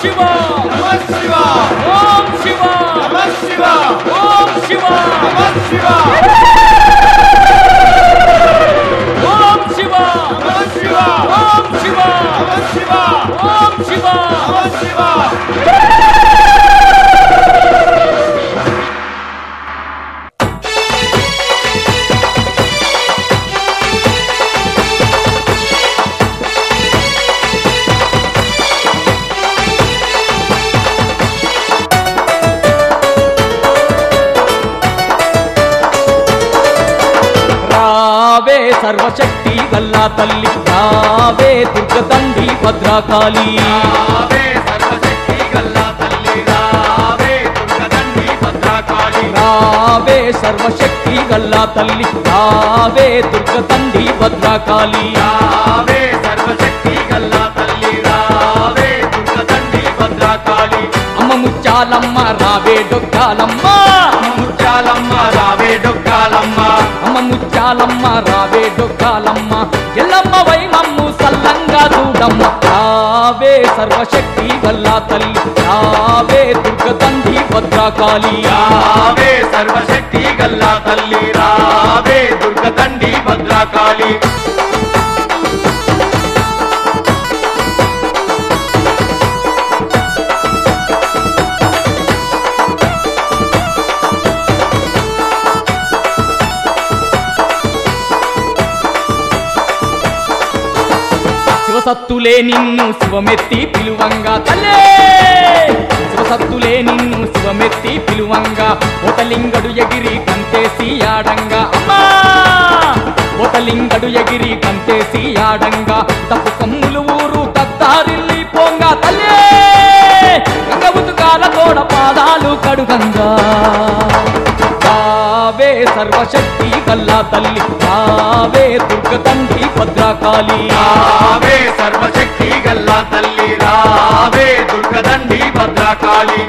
శివ నమ శివ ఓం శివ నమ శివ ఓం శివ నమ శివ ఓం శివ నమ శివ ఓం శివ నమ శివ ఓం శివ నమ శివ రావే సర్వశక్తి గల్లా తల్లి రావే దుర్గదండి భద్రకాళి రావే సర్వశక్తి గల్లా తల్లి రావే దుర్గదండి భద్రకాళి రావే సర్వశక్తి గల్లా తల్లి రావే దుర్గదండి భద్రకాళి రావే సర్వశక్తి గల్లా తల్లి రావే దుర్గదండి భద్రకాళి అమ్మ ముచ్చాలమ్మ రావే డొక్కాలమ్మ ముత్యాలమ్మ రావే డొక్కాలమ్మ అమ్మ ముచ్చాలమ్మ రావే డొక్కాలమ్మ ఎల్లమ్మ వై మమ్ము సల్లంగా చూడమ్మ రావే సర్వశక్తి గల్లా తల్లి రావే దుర్గదండి భద్రకాళి రావే సర్వశక్తి గల్లా తల్లి రావే దుర్గదండి భద్రకాళి శివసత్తులే నిన్ను శివమెత్తి పిలువంగా తల్లే శివసత్తులే నిన్ను శివమెత్తి పిలువంగా ఓతలింగడు ఎగిరి కంతేసి ఆడంగా అమ్మా ఓతలింగడు ఎగిరి కంతేసి ఆడంగా తప్పు కమ్ములు ఊరు తత్తారిల్లి పోంగా తల్లే గంగబుతుకాల తోడ పాదాలు కడుగంగా రావే సర్వశక్తి కల్లా తల్లి రావే దుర్గదండి భద్రకాళి రావే సర్వశక్తి గల్లా తల్లి రావే దుర్గదండి భద్రకాళి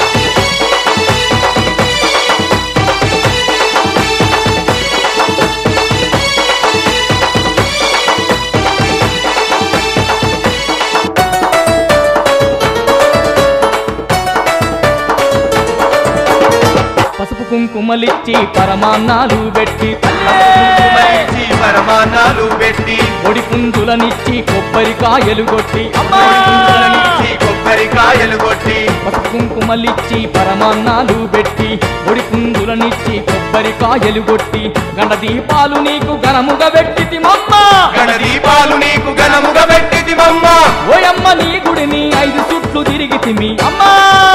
పసుపు కుంకుమలిచ్చి పరమాన్నాలు పెట్టి కుంకుమలిచ్చి పరమాన్నాలు పెట్టి ఒడి పుంజులనిచ్చి కొబ్బరికాయలు కొట్టి కుంకుమలిచ్చి కొబ్బరికాయలు కొట్టి పసుపు కుంకుమలిచ్చి పరమాన్నాలు పెట్టి ఒడి పుంజులనిచ్చి కొబ్బరికాయలు కొట్టి గండ దీపాలు నీకు ఘనముగా పెట్టి మమ్మ గణ దీపాలు నీకు ఘనముగా పెట్టిది మమ్మ ఓయమ్మ నీ గుడిని ఐదు చుట్లు తిరిగితిమి అమ్మా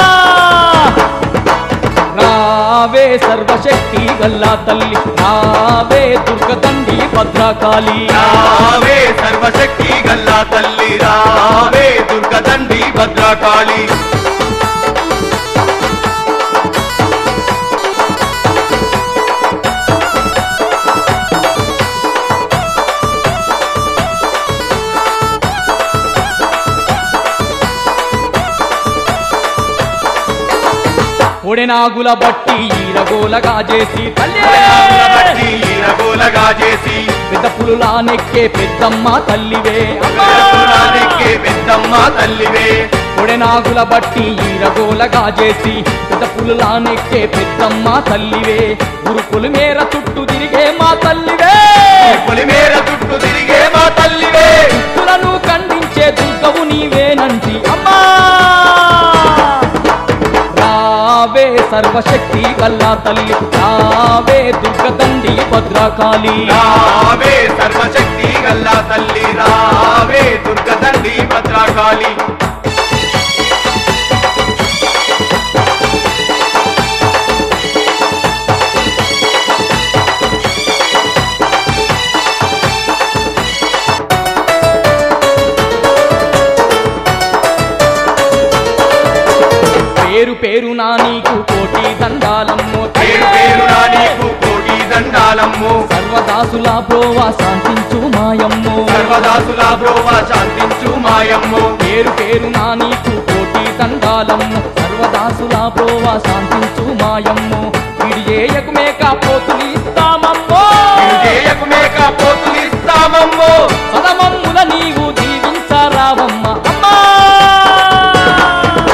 రావే సర్వశక్తి గల్లా తల్లి రావే దుర్గదండి భద్రకాళి రావే సర్వశక్తి గల్లా తల్లి రావే దుర్గదండి భద్రకాళి ఒడెనాగుల బట్టి ఈరగోలగా చేసి తల్లి ప్రయాణముల బట్టి ఈరగోలగా చేసి పెద్ద పులులా నెక్కే పెద్దమ్మ తల్లివే అమ్మా! పెద్దపురానికే పెద్దమ్మ తల్లివే ఒడెనాగుల బట్టి ఈరగోలగా చేసి పెద్ద పులులా నెక్కే పెద్దమ్మ తల్లివే గురుకులు మేర చుట్టూ తిరిగే మా తల్లివే పొలిమేర చుట్టూ తిరిగే మా తల్లివే దుష్టులను ఖండించే దుర్గవు నీవేనంటి అమ్మా రావే సర్వశక్తి గల్లా తల్లి రావే దుర్గదండి భద్రకాళి రావే సర్వశక్తి గల్లా తల్లి రావే దుర్గదండి భద్రకాళి పేరు పేరు నా నీకు కోటి దండాలమ్మో పేరు పేరునా నీకు కోటి దండాలమ్ము సర్వదాసుల బ్రోవా శాంతించు మాయమ్మో సర్వదాసుల బ్రోవ శాంతించు మాయమ్ము పేరు పేరు నా నీకు కోటి దండాలమ్మో సర్వదాసుల బ్రోవా శాంతించు మాయమ్మో విడి చేయకు మేక పోతులు ఇస్తామమ్మో చేయకు మేక పోతులు ఇస్తామమ్ము సదమమ్ముల నీవు దీవించరావమ్మ అమ్మా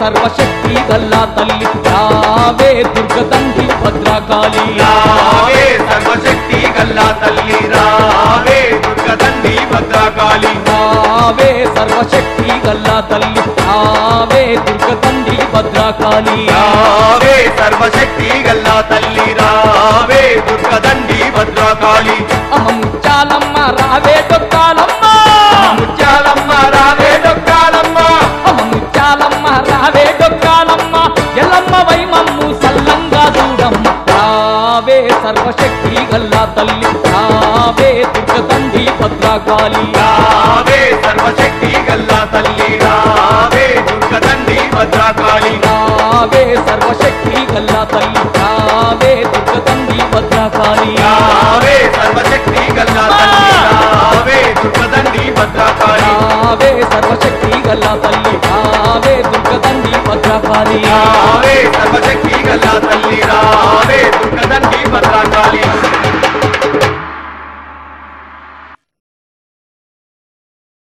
సర్వశక్తి గల్లా తల్లి రావే దుర్గదండి భద్రకాళి రావే సర్వశక్తి గల్లా తల్లి రావే దుర్గదండి భద్రకాళి రావే సర్వశక్తి గల్లా తల్లి రావే దుర్గదండి భద్రకాళి రావే సర్వశక్తి గల్లా తల్లి రావే దుర్గదండి భద్రకాళి అమ్మ ముచ్చాలమ్మ రావే డొక్కాలమ్మ ముత్యాలమ్మ రావే డొక్కాలమ్మ అమ్మ ముచ్చాలమ్మ రావే డొక్కాలమ్మ ఎల్లమ్మ వైమమ్ము సల్లంగా చూడమ్మ రావే సర్వశక్తి గల్లా తల్లి రావే దుర్గదండి భద్రకాళి రావే సర్వశక్తి గల్లా తల్లి రావే దుర్గదండి భద్రకాళి రావే సర్వశక్తి గల్లా తల్లి రావే దుర్గదండి భద్రకాళి రావే సర్వశక్తి గల్లా తల్లి రావే దుర్గదండి భద్రకాళి రావే సర్వశక్తి గల్లా తల్లి రావే దుర్గదండి భద్రకాళి రావే సర్వశక్తి